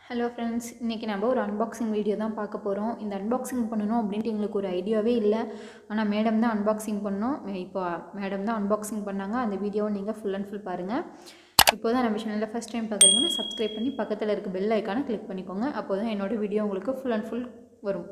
Hello friends இன்றைக்கி நம்ம ஒரு அன்பாக்சிங் வீடியோ தான் பார்க்க போகிறோம் இந்த அன்பாக்சிங் பண்ணணும் அப்படின்ட்டு எங்களுக்கு ஒரு ஐடியாவே இல்லை ஆனால் மேடம் தான் அன்பாக்சிங் பண்ணோம் இப்போ மேடம் தான் அன்பாக்சிங் பண்ணாங்க அந்த வீடியோவை நீங்கள் ஃபுல் அண்ட் ஃபுல் பாருங்கள் இப்போ தான் நம்ம சேனலில் ஃபஸ்ட் டைம் பார்க்குறீங்கன்னா சப்ஸ்கிரைப் பண்ணி பக்கத்தில் இருக்க பெல் ஐக்கானை கிளிக் பண்ணிக்கோங்க அப்போ தான் என்னோடய வீடியோ உங்களுக்கு ஃபுல் அண்ட் ஃபுல் வரும்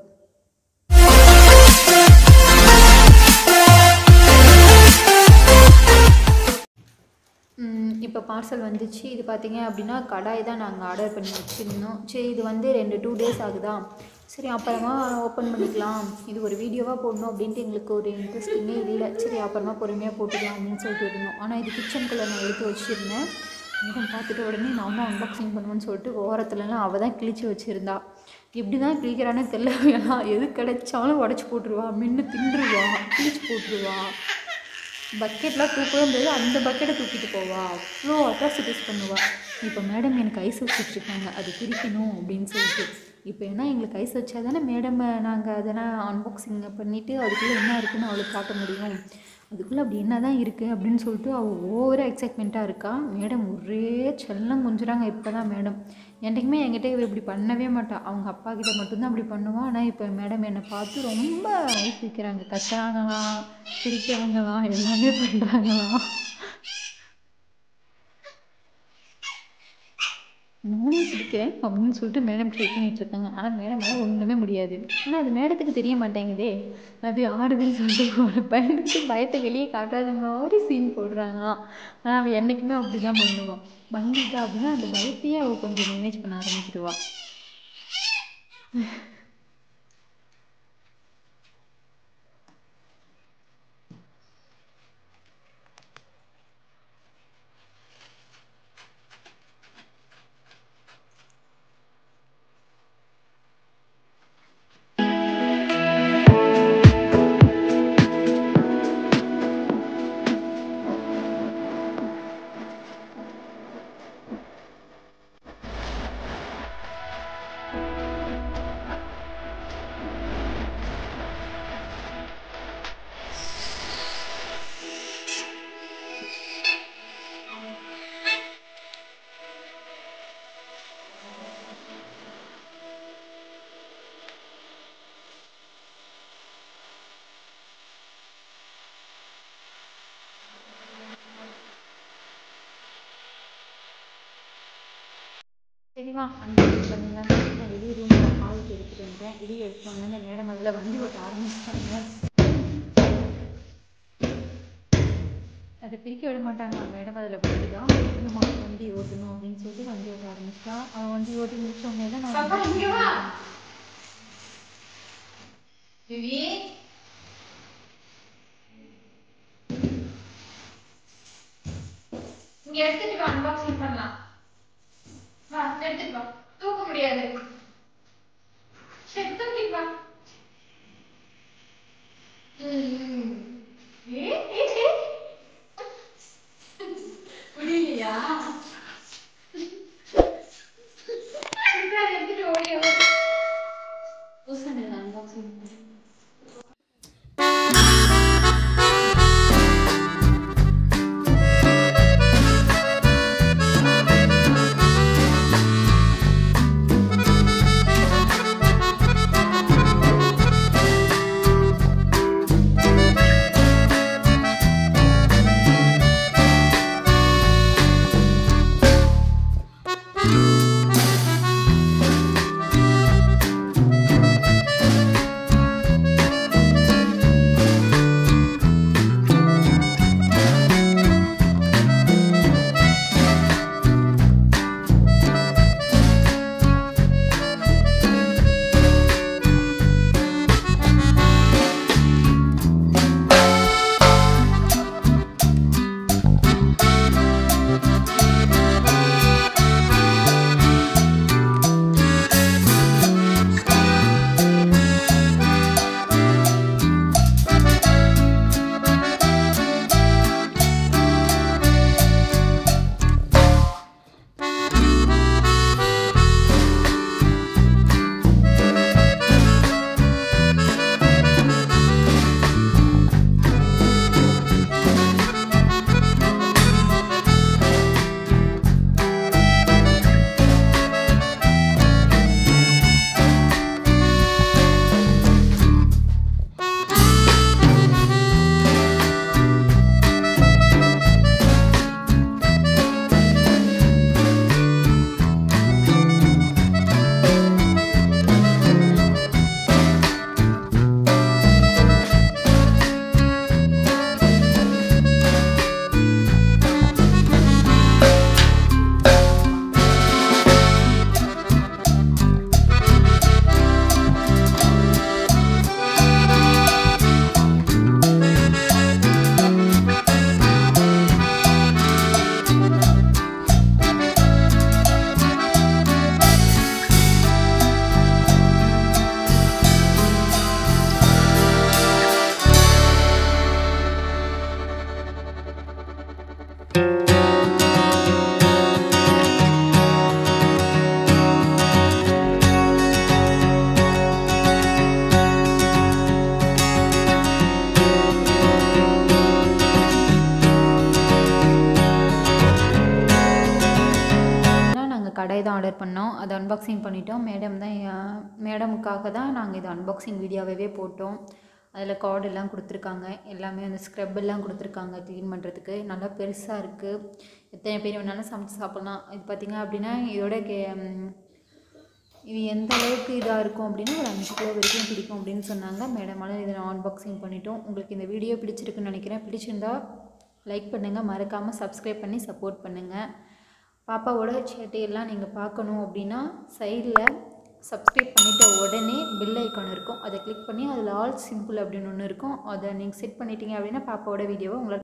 இப்போ பார்சல் வந்துச்சு இது பார்த்தீங்க அப்படின்னா கடாய் தான் நாங்கள் ஆர்டர் பண்ணி வச்சுருந்தோம் சரி இது வந்து ரெண்டு டூ டேஸ் ஆகுதா சரி அப்புறமா ஓப்பன் பண்ணிக்கலாம் இது ஒரு வீடியோவாக போடணும் அப்படின்ட்டு எங்களுக்கு ஒரு இன்ட்ரெஸ்டிங்கே இல்லை சரி அப்புறமா பொறுமையாக போட்டுக்கலாம் அப்படின்னு சொல்லிட்டு இருந்தோம் ஆனால் இது கிச்சனுக்குள்ளே நான் எடுத்து வச்சுருந்தேன் மேடம் பார்த்துட்டு உடனே நான் தான் அன்பாக்சிங் பண்ணுவேன்னு சொல்லிட்டு ஓரத்துலலாம் அவள் தான் கிழிச்சு வச்சுருந்தா எப்படி தான் கிழிக்கிறானே தெரில ஏன்னா எது கிடைச்சாலும் உடச்சி போட்டுருவா மின்னு தின்றுவா கிழிச்சு போட்டுருவா பக்கெட்லாம் தூக்கவே முடியாது அந்த பக்கெட்டை தூக்கிட்டு போவா அவ்வளோ அட்ராசிட்டிஸ் பண்ணுவா இப்போ மேடம் எனக்கு ஐஸ் வச்சுட்ருக்காங்க அது பிரிக்கணும் அப்படின்னு சொல்லிட்டு இப்போ என்ன எங்களுக்கு ஐஸ் வச்சா தானே மேடம் நாங்கள் அதெல்லாம் அன்பாக்சிங் பண்ணிவிட்டு அதுக்குள்ளே என்ன இருக்குன்னு அவளுக்கு காட்ட முடியும் அதுக்குள்ளே அப்படி என்ன தான் இருக்குது அப்படின்னு சொல்லிட்டு அவள் ஓவராக எக்ஸைட்மெண்ட்டாக இருக்கா மேடம் ஒரே செல்லம் கொஞ்சுறாங்க இப்போ தான் மேடம் என்றைக்குமே என்கிட்ட இவ இப்படி பண்ணவே மாட்டா அவங்க அப்பா கிட்ட மட்டும்தான் அப்படி பண்ணுவான் ஆனால் இப்போ மேடம் என்னை பார்த்து ரொம்ப ஊக்குவிக்கிறாங்க கத்துறாங்களாம் சிரிக்கிறாங்களாம் எல்லாமே பண்ணுறாங்களாம் நானும் சிரிக்கிறேன் அப்படின்னு சொல்லிட்டு மேடம் ட்ரை பண்ணிட்டு இருக்காங்க ஆனால் மேடமால் ஒன்றுமே முடியாது ஆனால் அது மேடத்துக்கு தெரிய மாட்டேங்குதே அது ஆடுதுன்னு சொல்லிட்டு ஒரு பயந்துட்டு பயத்தை வெளியே காட்டாத மாதிரி சீன் போடுறாங்களாம் ஆனால் அவள் என்றைக்குமே அப்படி தான் பண்ணுவான் பண்ணிட்டா அப்படின்னா அந்த பயத்தையே அவள் கொஞ்சம் மேனேஜ் பண்ண ஆரம்பிச்சிடுவா சரிவா அந்த பண்ணிடலாம் நான் வெளியே ரூமில் ஹாலுக்கு எடுத்துகிட்டு வந்தேன் வெளியே எடுத்துட்டு வந்தேன் மேடம் அதில் வண்டி ஓட்ட ஆரம்பிச்சிட்டாங்க அதை பிரிக்க விட மாட்டாங்க மேடம் அதில் போட்டு தான் நம்ம வண்டி ஓட்டணும் அப்படின்னு சொல்லிட்டு வண்டி ஓட்ட ஆரம்பிச்சிட்டா அவன் வண்டி ஓட்டி முடிச்சோடனே தான் நான் இங்க எடுத்துட்டு வா அன்பாக்சிங் பண்ணலாம் வா எடுத்துட்டு வா தூக்க முடியாது சரி தூக்கிட்டு வா ம். ஏ, ஏ, ஏ. முடியலையா சரி, அதை எடுத்துட்டு ஓடி ஓடி புதுசாக அன்பாக்சிங் ஆ கடாய் தான் ஆர்டர் பண்ணோம் அதை அன்பாக்சிங் பண்ணிட்டோம் மேடம் தான் மேடமுக்காக தான் நாங்கள் இது அன்பாக்சிங் வீடியோவே போட்டோம் அதில் கார்டு எல்லாம் கொடுத்துருக்காங்க எல்லாமே அந்த ஸ்க்ரப் எல்லாம் கொடுத்துருக்காங்க க்ளீன் பண்ணுறதுக்கு நல்லா பெருசாக இருக்குது எத்தனை பேர் வேணாலும் சமைச்சு சாப்பிட்லாம் இது பார்த்திங்க அப்படின்னா இதோட கே ம், இது எந்த அளவுக்கு இதாக இருக்கும் அப்படின்னா ஒரு அஞ்சு கிலோ வரைக்கும் பிடிக்கும் அப்படின்னு சொன்னாங்க மேடமால இதை நான் அன்பாக்சிங் பண்ணிட்டோம் உங்களுக்கு இந்த வீடியோ பிடிச்சிருக்குன்னு நினைக்கிறேன் பிடிச்சிருந்தா லைக் பண்ணுங்கள் மறக்காமல் சப்ஸ்கிரைப் பண்ணி சப்போர்ட் பண்ணுங்கள் பாப்பாவோட சேட்டையெல்லாம் நீங்கள் பார்க்கணும் அப்படின்னா சைடில் சப்ஸ்கிரைப் பண்ணிட்ட உடனே பெல் ஐக்கான் இருக்கும் அதை கிளிக் பண்ணி அதில் ஆல் சிம்பிள் அப்படின்னு ஒன்று இருக்கும் அதை நீங்கள் செட் பண்ணிட்டீங்க அப்படின்னா பாப்பாவோட வீடியோவை உங்களால்